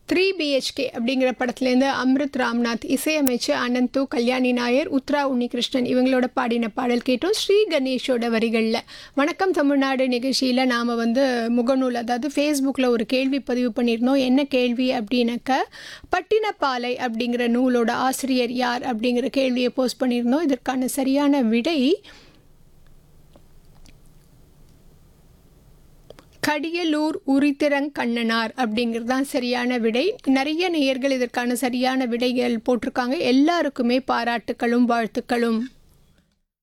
three BHK அப்படிங்கிற படத்துலேருந்து அம்ரித் ராம்நாத் இசையமைச்சு அனந்து கல்யாணி நாயர் உத்ரா உன்னிகிருஷ்ணன் இவங்களோட பாடின பாடல் கேட்டோம் ஸ்ரீ கணேஷோட வரிகளில் வணக்கம் தமிழ்நாடு நிகழ்ச்சியில் நாம் வந்து முகநூல் அதாவது ஃபேஸ்புக்கில் ஒரு கேள்வி பதிவு பண்ணியிருந்தோம் என்ன கேள்வி அப்படின்னாக்க பட்டினப்பாலை அப்படிங்கிற நூலோட ஆசிரியர் யார் அப்படிங்கிற கேள்வியை போஸ்ட் பண்ணியிருந்தோம் இதற்கான சரியான விடை கடியலூர் உரித்திரங்கண்ணனார் அப்படிங்கிறது தான் சரியான விடை நிறைய நேயர்கள் இதற்கான சரியான விடைகள் போட்டிருக்காங்க எல்லாருக்குமே பாராட்டுக்களும் வாழ்த்துக்களும்